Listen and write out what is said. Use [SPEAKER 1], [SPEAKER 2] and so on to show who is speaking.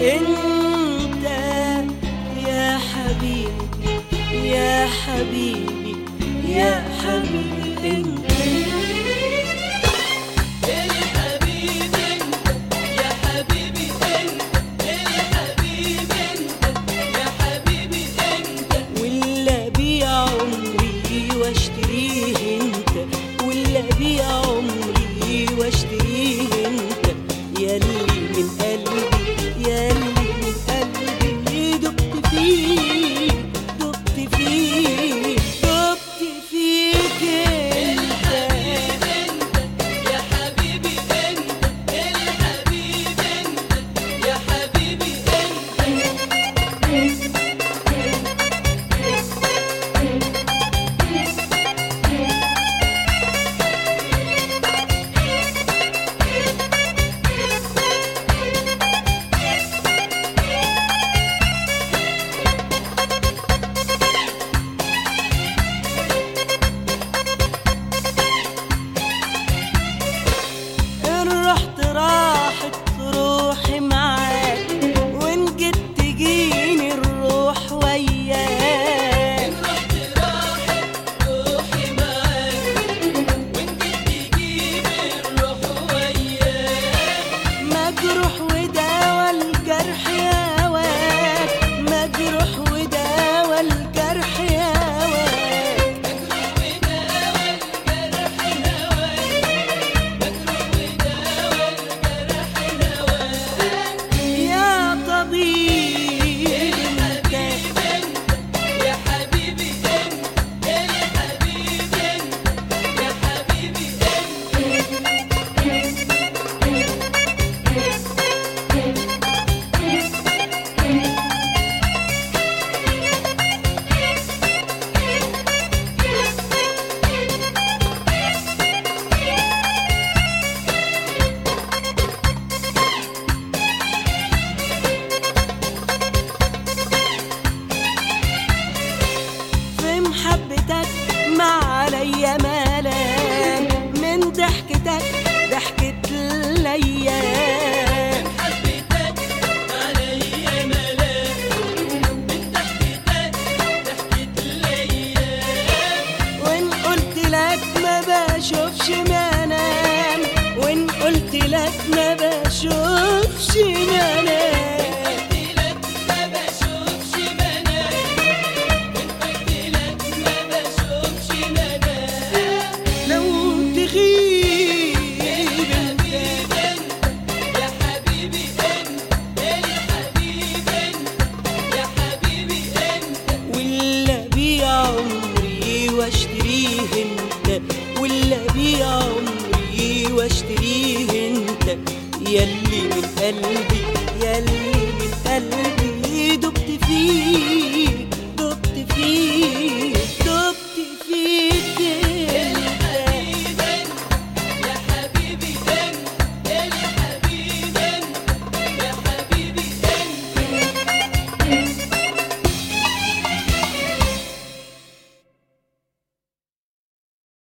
[SPEAKER 1] انت يا حبيبي يا حبيبي يا حبيبي انت ولا بيع عمري واشتريه انت ولا بيع عمري واشتريه انت ياللي من قلبي ياللي من قلبي دبت فيه دبت فيه دبت فيك انت إن رحت راحت روحي معاك وإن جيت تجيني الروح وياك مجروح وداوى الجرح يا واد مجروح وداوى الجرح يا واد يا طبيب انت في محبتك ما عليا ملام من ضحكتك ضحكة الايام وان قلت لك ما بشوفش منام وان قلت لك ما بشوفش منام لو تغيب ولا بيع عمري واشتريه انت ولا بيع عمري واشتريه انت ياللي من قلبي ياللي من قلبي دبت فيه